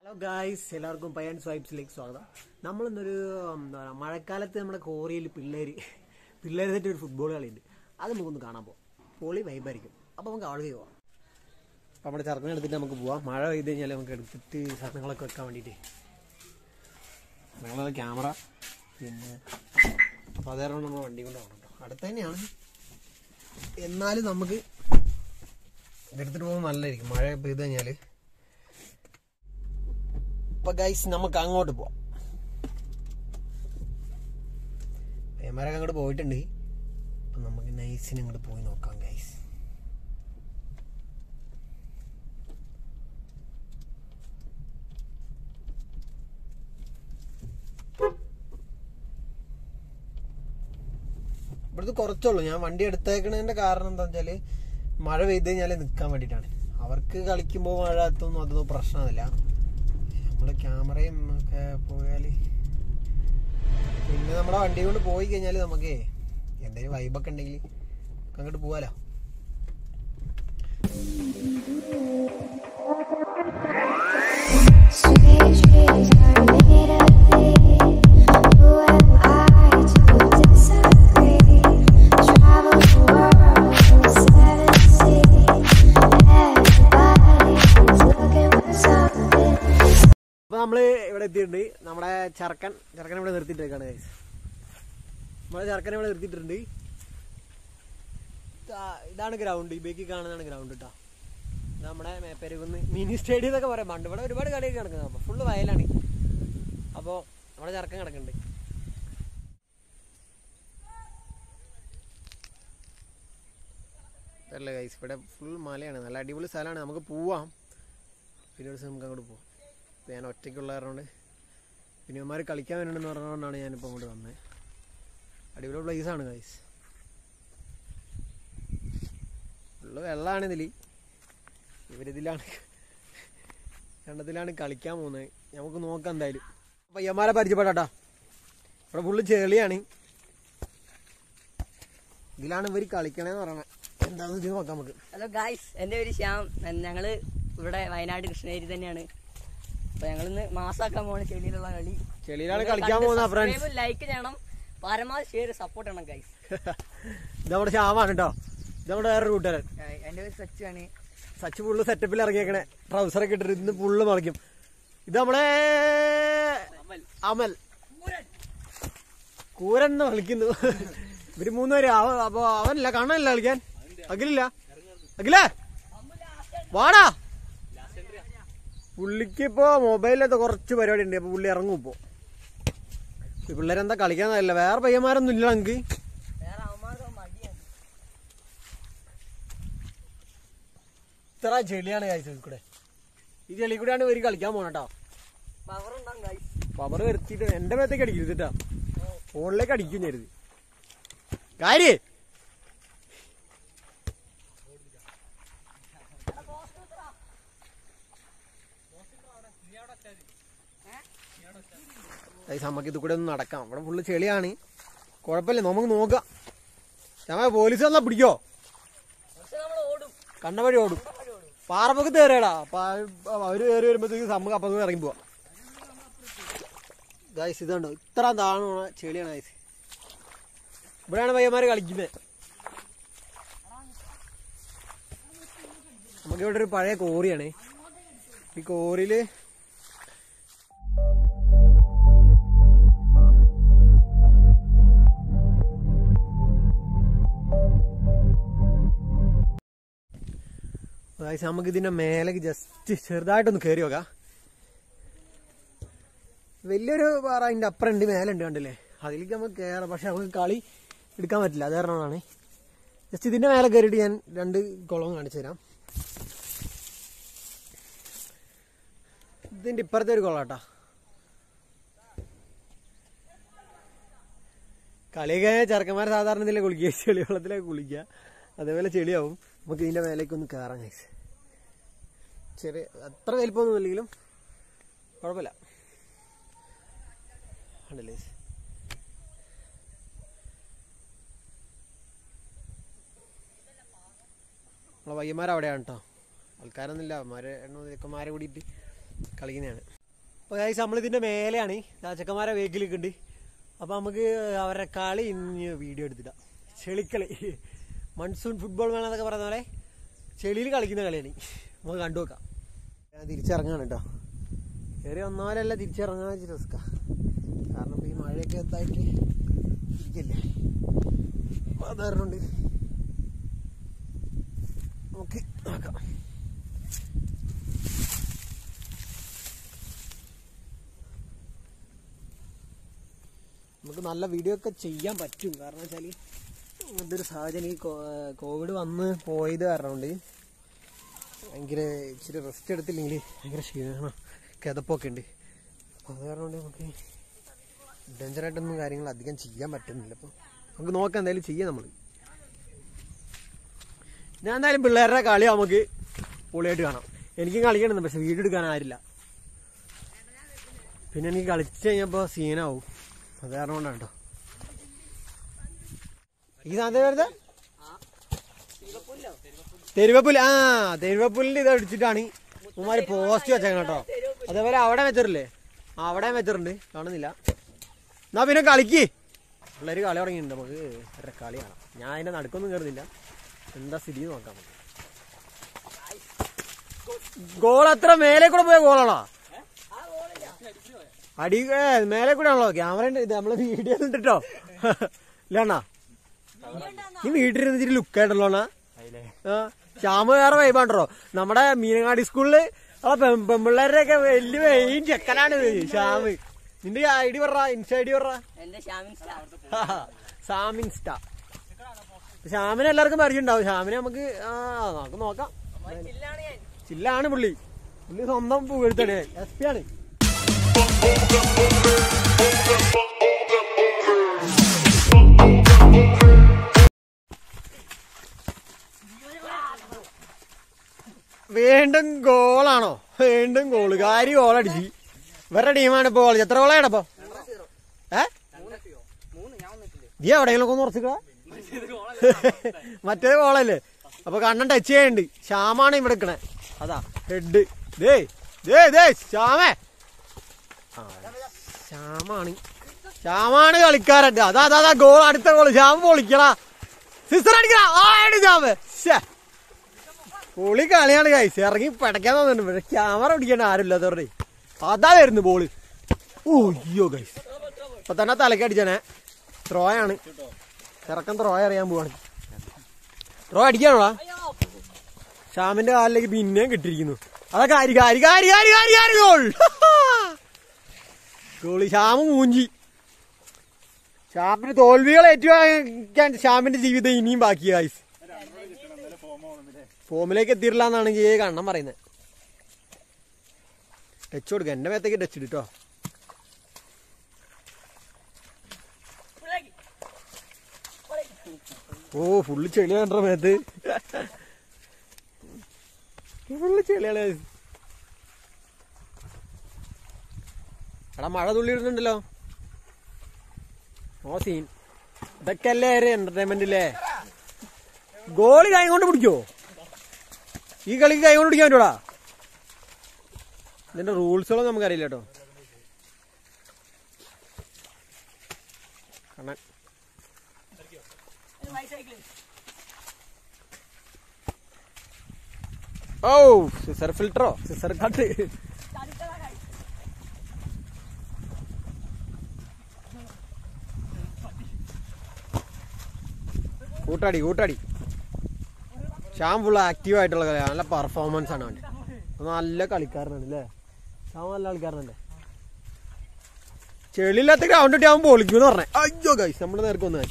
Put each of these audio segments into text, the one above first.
Hello guys എല്ലാവർക്കും പയ്യൻ സ്വൈപ്സിലേക്ക് സ്വാഗതം നമ്മളിന്നൊരു എന്താ പറയുക മഴക്കാലത്ത് നമ്മുടെ കോറിയിൽ പിള്ളേർ പിള്ളേർ സെറ്റ് ഒരു ഫുട്ബോൾ കളിയുണ്ട് അത് നമുക്കൊന്ന് കാണാൻ പോവാം പൊളി വൈബായിരിക്കും അപ്പോൾ നമുക്ക് അവിടെ പോവാം അപ്പോൾ നമ്മുടെ ചെറുക്കനെ എടുത്തിട്ട് നമുക്ക് പോവാം മഴ പെയ്ത് കഴിഞ്ഞാൽ നമുക്ക് എടുത്തിട്ട് സാധനങ്ങളൊക്കെ വെക്കാൻ വേണ്ടിയിട്ട് ഞങ്ങളത് ക്യാമറ പിന്നെ അപ്പോൾ അതേറെ നമ്മൾ വണ്ടി കൊണ്ട് പോകണം കേട്ടോ അടുത്ത് തന്നെയാണ് എന്നാലും നമുക്ക് ഇതെടുത്തിട്ട് പോകുമ്പോൾ നല്ലതായിരിക്കും മഴ പെയ്ത് കഴിഞ്ഞാൽ അപ്പൊ ഗൈസ് നമുക്ക് അങ്ങോട്ട് പോവാം പേമാരൊക്കെ അങ്ങോട്ട് പോയിട്ടുണ്ട് അപ്പൊ നമുക്ക് നൈസിന് അങ്ങോട്ട് പോയി നോക്കാം ഗൈസ് ഇവിടുത്തെ കുറച്ചുള്ളൂ ഞാൻ വണ്ടി എടുത്തേക്കണതിന്റെ കാരണം എന്താ വെച്ചാല് മഴ പെയ്ത് കഴിഞ്ഞാൽ നിൽക്കാൻ വേണ്ടിയിട്ടാണ് അവർക്ക് കളിക്കുമ്പോൾ മഴ എത്തൊന്നും അതൊന്നും പ്രശ്നമില്ല നമ്മള് ക്യാമറയും ഒക്കെ പോയാല് പിന്നെ നമ്മുടെ വണ്ടി കൊണ്ട് പോയി കഴിഞ്ഞാല് നമുക്ക് എന്തെങ്കിലും വൈബൊക്കെ ഉണ്ടെങ്കിൽ അങ്ങോട്ട് പോവാലോ Strange dreams are made of these. Who am I to disagree? Travel the world from seven seas. Everybody's looking for something. അപ്പൊ നമ്മള് ഇവിടെ എത്തിയിട്ടുണ്ട് നമ്മുടെ ചെറുക്കൻ ചെറുക്കൻ ഇവിടെ നിർത്തിയിട്ടേക്കാണ് guys. നമ്മളെ ചെറുക്കനെ ഇവിടെ നിർത്തിയിട്ടുണ്ട് ഇതാ- ഇതാണ് ഗ്രൗണ്ട് ഈ ബേക്കി കാണുന്നതാണ് ഗ്രൗണ്ട് കേട്ടോ ഇത് നമ്മുടെ മേപ്പരുകുന്ന് മിനി സ്റ്റേഡിയം എന്നൊക്കെ പറയാം പണ്ട് ഇവിടെ ഒരുപാട് കളിയൊക്കെ നടക്കുന്നത് അപ്പൊ ഫുള്ള് വയലാണ് അപ്പോൾ നമ്മുടെ ചെറുക്കൻ കിടക്കുന്നുണ്ട് അതല്ലേ ഗൈസ് ഇവിടെ ഫുൾ മലയാണ് നല്ല അടിപൊളി സ്ഥലമാണ് നമുക്ക് പോവാം പിന്നെ ഒരു ദിവസം നമുക്ക് അങ്ങോട്ട് പോവാം ഇപ്പം ഞാൻ ഒറ്റയ്ക്കുള്ള കാരണമുണ്ട് പിന്നെ ഇവന്മാർ കളിക്കാൻ വേണമെന്ന് പറഞ്ഞുകൊണ്ടാണ് ഞാനിപ്പോൾ അങ്ങോട്ട് വന്നത് അടിപൊളി പ്ലേസ് ആണ് ഗൈസ് ഫുള്ള് വെള്ളമാണ് ഇതിൽ ഇവരിതിലാണ് കണ്ടത്തിലാണ് കളിക്കാൻ പോകുന്നത് നമുക്ക് നോക്കാം എന്തായാലും പയ്യന്മാരെ പരിചയപ്പെടാട്ടാ ഇവിടെ ഫുള്ള് ചെളിയാണ് ഇതിലാണ് ഇവർ കളിക്കണേന്ന് പറയണേ എന്താണെന്ന് വെച്ച് നോക്കാം നമുക്ക് ഹലോ ഗായ്സ് എൻ്റെ പേര് ശ്യാം എൻ- ഞങ്ങള് ഇവിടെ വയനാട് കൃഷ്ണഗിരി തന്നെയാണ് അപ്പൊ ഞങ്ങളിന്ന് മാസാക്കാൻ പോണ ചെടിയിലുള്ള കളി ചെളിയിലാണ് കളിക്കാൻ പോകുന്ന ഫ്രണ്ട്സ് ലൈക്ക് ചെയ്യണം പരമാവധി ഷെയർ സപ്പോർട്ട് ചെയ്യണം ഗൈസ് ഇത് നമ്മുടെ ശ്യാമാണ് കേട്ടോ ഇത് നമ്മുടെ വേറെ കൂട്ടുകാരൻ എൻ്റെ പേര് സച്ചാണ് സച്ച് ഫുള്ള് സെറ്റപ്പിൽ ഇറങ്ങിയേക്കണേ ട്രൗസറൊക്കെ ഇട്ടിട്ട് ഇന്ന് ഫുള്ള് മറിക്കും ഇത് നമ്മളെ അമൽ കൂരൻ എന്ന് വിളിക്കുന്നു ഇവര് മൂന്നുപേര് അവ അപ്പൊ അവനല്ല കണ്ണല്ല കളിക്കാൻ അഖിലില്ല അഖിലേ വാടാ പുള്ളിക്ക് ഇപ്പോ മൊബൈലിലത്തെ കുറച്ച് പരിപാടി ഉണ്ട് അപ്പൊ പുള്ളി ഇറങ്ങും ഇപ്പോ ഈ പിള്ളേരെന്താ കളിക്കാന്നല്ല വേറെ പയ്യന്മാരൊന്നും ഇല്ല നമുക്ക് വേറെ അവന്മാർക്ക് മടിയാണ് ഇത്ര ചെളിയാണ് കഴിച്ചത് കൂടെ ഈ ചെളി കൂടെയാണ് ഇവര് കളിക്കാൻ പോണട്ടോ പവർ ഉണ്ടാവും ഗൈസ് പവർ വരുത്തിയിട്ട് എന്റെ മേത്തേക്ക് അടിക്കരുത് കേട്ടാ ഫോണിലേക്ക് അടിക്കും ഞാനിത് കാര്യേ നമുക്ക് ഇത് കൂടെ ഒന്ന് നടക്കാം ഇവിടെ ഫുള്ള് ചെളിയാണ് കുഴപ്പമില്ല നമുക്ക് നോക്കാം ഞമ്മ പോലീസ് വന്നാ പിടിക്കോ പക്ഷെ നമ്മൾ ഓടും കണ്ണ വഴി ഓടും പാറപ്പൊക്കെ കയറിയടാ അവര് കയറി വരുമ്പോഴത്തേക്ക് നമുക്ക് അപ്പം ഇറങ്ങി പോവാം ഗൈസ് ഇതുണ്ടോ ഇത്ര താണ ചെളിയാണ് ഗൈസ് ഇവിടെയാണ് പയ്യന്മാര് കളിക്കുന്നത് നമുക്ക് ഇവിടെ ഒരു പഴയ കോറിയാണ് ഈ കോറിയില് ഗൈസ് നമുക്ക് ഇതിന്റെ മേലേക്ക് ജസ്റ്റ് ചെറുതായിട്ടൊന്ന് കയറി നോക്കാം വലിയൊരു പാറ അതിന്റെ അപ്പുറം ഉണ്ട് മേലുണ്ട് കണ്ടില്ലേ അതിലേക്ക് നമുക്ക് കയറാം പക്ഷെ നമുക്ക് കളി എടുക്കാൻ പറ്റില്ല അത് കാരണമാണ് ജസ്റ്റ് ഇതിന്റെ മേലെ കയറിയിട്ട് ഞാൻ രണ്ട് കുളം കാണിച്ചു തരാം ഇതിന്റെ ഇപ്പുറത്തെ ഒരു കുളം കേട്ടാ കളിയൊക്കെ ചെറുക്കന്മാർ സാധാരണ ഇതിലെ കുളിക്കുക ചെളി വെള്ളത്തിലേക്ക് കുളിക്കുക അതേപോലെ ചെളിയാവും നമുക്ക് ഇതിന്റെ മേലേക്ക് ഒന്ന് കയറാം ഗൈസ് ചെറിയ അത്ര വലിപ്പമൊന്നും ഇല്ലെങ്കിലും കുഴപ്പമില്ല ഉണ്ടല്ലേ നമ്മളെ പയ്യന്മാർ അവിടെയാണ് കേട്ടോ ആൾക്കാരൊന്നുമില്ല അവന്മാരെ എണ്ണ ചെക്കന്മാരെ കൂടിയിട്ട് കളിക്കുന്നതാണ് അപ്പോൾ ഗൈസ് നമ്മളിതിൻ്റെ മേലെയാണ് രാജക്കന്മാരെ വേക്കിലൊക്കെ ഉണ്ട് അപ്പോൾ നമുക്ക് അവരുടെ കളി ഇനി വീഡിയോ എടുത്തിടാം ചെളിക്കളി മൺസൂൺ ഫുട്ബോൾ വേണം എന്നൊക്കെ പറയുന്ന പോലെ ചെളിയിൽ കളിക്കുന്ന കളിയാണ് നമുക്ക് കണ്ടു നോക്കാം ഞാൻ തിരിച്ചിറങ്ങാണ് കേട്ടോ കയറി വന്നാലല്ല തിരിച്ചിറങ്ങാൻ വെച്ച് റിസ്ക്കാ കാരണം ഇപ്പൊ ഈ മഴയൊക്കെ എന്തായിട്ട് ഇരിക്കല്ലേ അപ്പൊ അത് കാരണമുണ്ട് നമുക്ക് നോക്കാം നമുക്ക് നല്ല വീഡിയോ ഒക്കെ ചെയ്യാൻ പറ്റും കാരണം വെച്ചാൽ അങ്ങനത്തെ ഒരു സാഹചര്യം ഈ കോ- കോവിഡ് വന്ന് പോയത് കാരണം കൊണ്ട് ഭയങ്കര ഇച്ചിരി റെസ്റ്റ് എടുത്തില്ലെങ്കിൽ ഭയങ്കര ക്ഷീണം കിതപ്പൊക്കെ ഉണ്ട് അപ്പോൾ അത് കാരണം കൊണ്ട് നമുക്ക് ഡേഞ്ചറായിട്ടൊന്നും കാര്യങ്ങൾ അധികം ചെയ്യാൻ പറ്റുന്നില്ല അപ്പോൾ നമുക്ക് നോക്കാം എന്തായാലും ചെയ്യാം നമ്മൾ ഞാൻ എന്തായാലും പിള്ളേരുടെ കളി നമുക്ക് പൊളിയായിട്ട് കാണാം എനിക്കും കളിക്കണമെന്ന് പക്ഷെ വീഡിയോ എടുക്കാൻ ആരില്ല പിന്നെ എനിക്ക് കളിച്ച് കഴിഞ്ഞപ്പോൾ സീനാവും അത് കാരണം കൊണ്ടാണ് കേട്ടോ ഈ സാധനം വരുന്നത് തെരുവപ്പുല്ല് ആ തെരുവപ്പുല്ലിന്റെ ഇത് അടിച്ചിട്ടാണ് ഉമ്മാര് പോസ്റ്റ് വെച്ചേക്കണം കേട്ടോ അതേപോലെ അവിടെ വെച്ചിട്ടില്ലേ ആ അവിടെ വെച്ചിട്ടുണ്ട് കാണുന്നില്ല എന്നാ പിന്നെ കളിക്ക് പിള്ളേര് കളി തുടങ്ങിയിട്ടുണ്ട് നമുക്ക് ഇവരുടെ കളി കാണാം ഞാൻ അതിന്റെ നടുക്കൊന്നും കയറുന്നില്ല എന്താ സ്ഥിതി എന്ന് നോക്കാം നമുക്ക് ഗോൾ അത്ര മേലെ കൂടെ പോയ ഗോളാണോ അടി ഏ, മേലെ കൂടെ ആണല്ലോ ക്യാമറ ഇത് നമ്മള് വീഡിയോ ഇട്ടിട്ടോ ഇല്ലണ്ണാ നീ വീട്ടിലിരുന്ന് ഇച്ചിരി ലുക്കായിട്ടല്ലോ അണ്ണാ ആ ശ്യാമ് വേറെ വൈബാണ്ടോ നമ്മുടെ മീനങ്ങാടി സ്കൂളില് ആ പെം- പെമ്പിള്ളേരുടെ ഒക്കെ വലിയ മെയിൻ ചെക്കനാണ് ഇത് ശ്യാമ് നിന്റെ ഐ ഡി പറ ഇൻസ്റ്റ ഐ ഡി പറ എന്റെ ഷാമിൻ സ്റ്റാർ സാമിൻ സ്റ്റാ ശ്യാമിനെ എല്ലാവർക്കും പരിചയമുണ്ടാവും ശ്യാമിനെ നമുക്ക് ആ നമുക്ക് നോക്കാം ചില്ലാണ് ഞാൻ ചില്ലാണ് പുള്ളി പുള്ളി സ്വന്തം പുകഴ്ത്തണേ എസ് പി ആണ് വീണ്ടും ഗോളാണോ വീണ്ടും ഗോള് കാരി ഗോളടിച്ച് ഇവരുടെ ടീമാണ് ഇപ്പൊ ഗോൾ എത്ര ഗോളാണ് ഇപ്പൊ ഏ നീ എവിടെയെങ്കിലും ഒന്ന് ഉറച്ചിക്ക മറ്റേ ഗോളല്ലേ അപ്പൊ കണ്ണൻ ടച്ച് ചെയ്യണ്ട് ശ്യാമാണ് ഇവിടെ നിക്കണേ അതാ ഹെഡ് ദേ ദേ ദേ ശ്യാമേ ആ, ശ്യാമാണ് ശ്യാമാണ് കളിക്കാരൻ അതാ അതാ അതാ ഗോൾ അടുത്ത ഗോൾ ശ്യാമ പൊളിക്കടാ സിസ്റ്റർ അടിക്കടാ ആടി ശ്യാമേ ശ്ശേ പൊളി കളിയാണ് കൈസ് ഇറങ്ങി പടയ്ക്കാൻ തോന്നുന്നുണ്ട് പക്ഷെ ക്യാമറ പിടിക്കേണ്ട ആരുമില്ലാത്തവരുടെ അതാ വരുന്നു ബോള് ഓ അയ്യോ ഗൈസ് ഇപ്പൊ തന്നെ തലക്ക് അടിച്ചാനെ ത്രോയാണ് ഇറക്കം ത്രോ അറിയാൻ പോവാണ് ത്രോ അടിക്കാണോടാ ശ്യാമിന്റെ കാലിലേക്ക് പിന്നെയും കിട്ടിയിരിക്കുന്നു അതാ കാരി കാരി കാരി കാരി കാരി കാരി ഗോൾ ഗോളി ശ്യാമ് മൂഞ്ചി ശ്യാമിന് തോൽവികൾ ഏറ്റുവാങ്ങിക്കാൻ ശ്യാമിന്റെ ജീവിതം ഇനിയും ബാക്കി ഗൈസ് ഫോമിലേക്ക് എത്തിയിട്ടില്ല എന്നാണ് ഈ കണ്ണം പറയുന്നത് ടച്ച് കൊടുക്കുക എന്റെ മേത്തേക്ക് ടച്ച് ഇട്ടോ ഓ ഫുള്ള് ചെളി കണ്ടോ മേത്ത് ഫുള്ള് ചെളിയാണ് എടാ മഴ തുള്ളി ഇടുന്നുണ്ടല്ലോ ഓ സീൻ ഇതൊക്കെ അല്ലേ ഒരു എന്റർടൈൻമെന്റ് അല്ലേ ഗോളി കൈ കൊണ്ട് പിടിക്കോ ഈ കളിക്ക് കൈ കൊണ്ട് പിടിക്കാൻ പറ്റൂടാ ഇതിന്റെ റൂൾസുകളൊന്നും നമുക്കറിയില്ല കേട്ടോ കണ്ണൻ ഓ സിസർ ഫിൽറ്ററോ സിസർ കട്ട് കൂട്ടാടി കൂട്ടാടി ശ്യാം ഫുൾ ആക്റ്റീവ് ആയിട്ടുള്ള കളി നല്ല പെർഫോമൻസ് ആണ് അവന്റെ അവൻ നല്ല കളിക്കാരനാണ് അല്ലേ ശ്യാം നല്ല കളിക്കാരനല്ലേ ചെളിയില്ലാത്ത ഗ്രൗണ്ട് ഇട്ടി അവൻ പൊളിക്കുമെന്ന് പറഞ്ഞേ അയ്യോ ഗൈസ് നമ്മള് നേർക്ക് വന്നു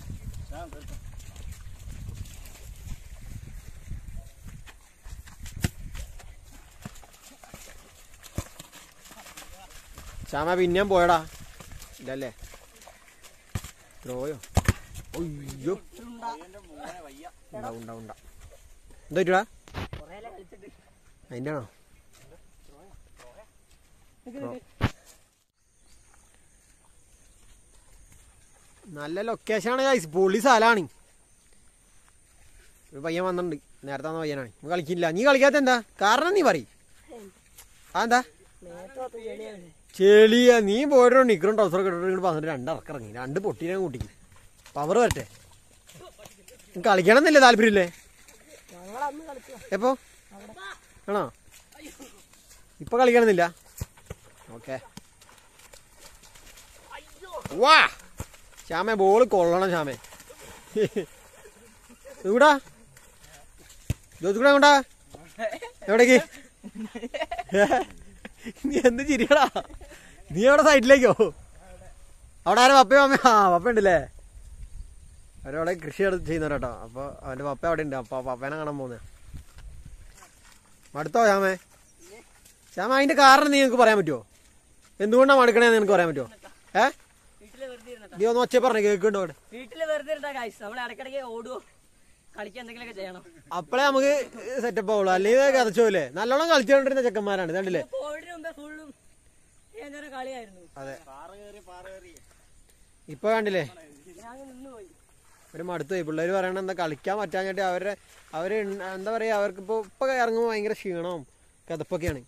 ശ്യാമ പിന്നെയും പോയടാ ഇല്ലല്ലേ ത്രോയോ അയ്യോ ഉണ്ടാവും ഉണ്ടാവും ഉണ്ടാവും എന്താ പറ്റൂടാ അതിന്റെ ആണോ നല്ല ലൊക്കേഷൻ ആണ് ഗൈസ് പൊളി സ്ഥലമാണ് ഒരു പയ്യൻ വന്നിട്ടുണ്ട് നേരത്തെ വന്ന പയ്യനാണ് നീ കളിക്കില്ല നീ കളിക്കാത്ത എന്താ കാരണം നീ പറയും അതെന്താ ചെളിയ നീ പോയിട്ടോ നിക്കറും ട്രൗസറൊക്കെ ഇട്ടിട്ട് ഇങ്ങോട്ട് വന്നിട്ട് രണ്ട് ഇറക്കിറങ്ങി രണ്ട് പൊട്ടീനെ കൂട്ടിക്ക് പവർ വരട്ടെ നിനക്ക് കളിക്കണം എന്നില്ലേ താല്പര്യമില്ലേ എപ്പോ ആണോ ഇപ്പൊ കളിക്കണമെന്നില്ല ഓക്കെ വാ ശ്യാമേ ബോള് കൊള്ളണം ശ്യാമേ എവിടാ ജോസിക്കൂടെ കൊണ്ടാ എവിടേക്ക് നീ എന്ത് ചിരിക്കടാ നീ എവിടെ സൈഡിലേക്കോ അവിടെ ആരും പപ്പയും അമ്മ ആ പപ്പ ഉണ്ടല്ലേ അവരവിടെ കൃഷി എടുത്ത് ചെയ്യുന്നവരാട്ടോ അപ്പൊ അവന്റെ പപ്പ അവിടെ ഉണ്ട് അപ്പൊ പപ്പേനെ കാണാൻ പോകുന്ന മടുത്തോ ശ്യാമേ ശ്യാമ അതിന്റെ കാരണം നീ നിനക്ക് പറയാൻ പറ്റുമോ എന്തുകൊണ്ടാണ് മടുക്കണേന്ന് നിനക്ക് പറയാൻ പറ്റുമോ ഏ വീട്ടില് വെറുതെ ഇരുന്നിട്ടാ നീ ഒന്ന് ഒച്ച പറഞ്ഞു കേൾക്കുന്നുണ്ടോ അവിടെ വീട്ടില് വെറുതെ ഇരുന്നിട്ടാ ഗൈസ് നമ്മൾ ഇടയ്ക്കിടയ്ക്ക് ഓടുവോ കളിക്കാൻ എന്തെങ്കിലുമൊക്കെ ചെയ്യണം അപ്പളേ നമുക്ക് സെറ്റപ്പ് ആവുള്ളൂ അല്ലെങ്കിൽ കഥച്ചോല്ലേ നല്ലോണം കളിച്ചുകൊണ്ടിരുന്ന ചെക്കന്മാരാണ് കണ്ടില്ലേ കോവിഡിന് മുമ്പേ ഫുള്ളും ഏതൊരു കളിയായിരുന്നു അതെ ഇപ്പൊ കണ്ടില്ലേ ഞാൻ നിന്നുപോയി ഒരു മടുത്തു പോയി പിള്ളേര് പറയണ എന്താ കളിക്കാൻ പറ്റാഞ്ഞിട്ട് അവരെ അവര് ഇൺ- എന്താ പറയാ അവർക്ക് ഇപ്പൊ ഇപ്പൊ ഇറങ്ങുമ്പോ ഭയങ്കര ക്ഷീണവും കഥപ്പൊക്കെയാണ്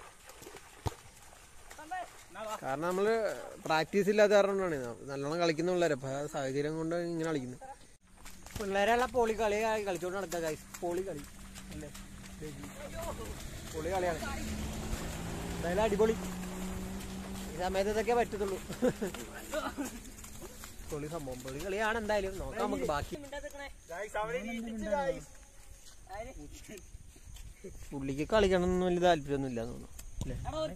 കാരണം നമ്മള് പ്രാക്ടീസ് ഇല്ലാത്ത കാരണമാണ് നല്ലോണം കളിക്കുന്ന പിള്ളേരെ അപ്പൊ ആ സാഹചര്യം കൊണ്ട് ഇങ്ങനെ കളിക്കുന്നത് പിള്ളേരെല്ല പൊളി കളി കളിച്ചോണ്ട് നടക്കുക guys. പൊളി കളി അല്ലേ പൊളി കളിയാണ് എന്തായാലും അടിപൊളി ഈ സമയത്ത് ഇതൊക്കെ പറ്റത്തുള്ളൂ പൊളി സംഭവം പൊളി കളിയാണ് എന്തായാലും നോക്കാം നമുക്ക് ബാക്കി പുള്ളിക്ക് കളിക്കണം എന്ന് വലിയ താല്പര്യമൊന്നും ഇല്ല തോന്നുന്നു അല്ലേ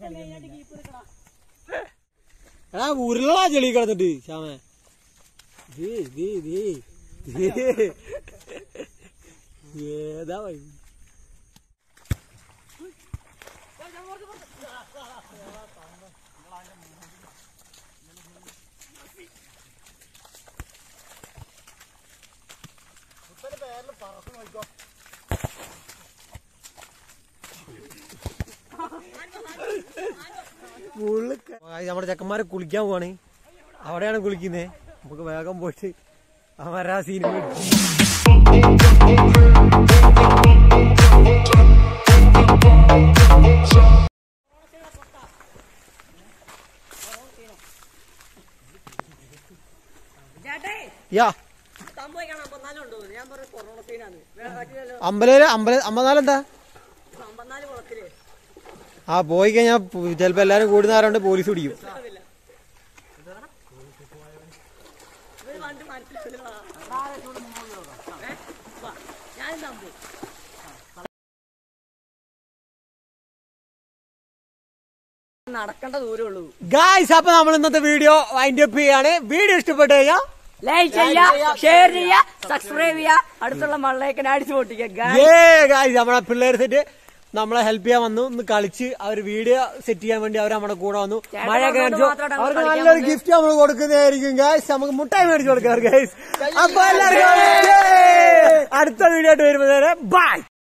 എടാ ഉരുളാ ചെളി കിടന്നിട്ട് ശ്യാമേ ദേ, ദേ, ദേ. ദേ. ഏതാ വഴി നമ്മുടെ ചെക്കന്മാരെ കുളിക്കാൻ പോവാണ് അവിടെയാണ് കുളിക്കുന്നേ നമുക്ക് വേഗം പോയിട്ട് അവരാ സീൻ ചേട്ടേ യാ സംഭവം കാണാൻ അമ്പത്തിനാലും ഉണ്ടോ ഞാൻ പറഞ്ഞു കൊറോണ സീനാണ് അമ്പലയില് അമ്പല അമ്പനാലെന്താ അമ്പത്തിനാല് കുളത്തില് ആ പോയി കഴിഞ്ഞാൽ ചിലപ്പോ എല്ലാരും കൂടുന്നവരുണ്ട് പോലീസ് പിടിക്കും ഇവര് പണ്ട് മനസ്സിലാവില്ല ഞാൻ സംഭവം നടക്കേണ്ട ദൂരേ ഉള്ളൂ ഗായ്സ് അപ്പൊ നമ്മൾ ഇന്നത്തെ വീഡിയോ വൈൻഡ് അപ്പ് ചെയ്യാണ് വീഡിയോ ഇഷ്ടപ്പെട്ടു കഴിഞ്ഞാൽ ലൈക്ക് ചെയ്യാ ഷെയർ ചെയ്യാ സബ്സ്ക്രൈബ് ചെയ്യാ അടുത്തുള്ള മള്ളേക്കനെ അടിച്ചു പൊട്ടിക്കുക ഏ ഗായ്സ് നമ്മളെ പിള്ളേർ സെറ്റ് നമ്മളെ ഹെൽപ്പ് ചെയ്യാൻ വന്നു ഒന്ന് കളിച്ച് അവർ വീഡിയോ സെറ്റ് ചെയ്യാൻ വേണ്ടി അവർ നമ്മുടെ കൂടെ വന്നു ചേട്ടൻ മഴയൊക്കെ വന്നോണ്ട് കാണിച്ചു മാത്രമാണ് അവർക്ക് കളിക്കാൻ നല്ലൊരു വന്നത്. ഗിഫ്റ്റ് നമ്മൾ കൊടുക്കുന്നതായിരിക്കും ഗായ്സ് നമുക്ക് മുട്ടായി മേടിച്ചു കൊടുക്കാം ഗായ്സ് അപ്പൊ എല്ലാവർക്കും അടുത്ത വീഡിയോ ആയിട്ട് വരുമ്പോൾ ബൈ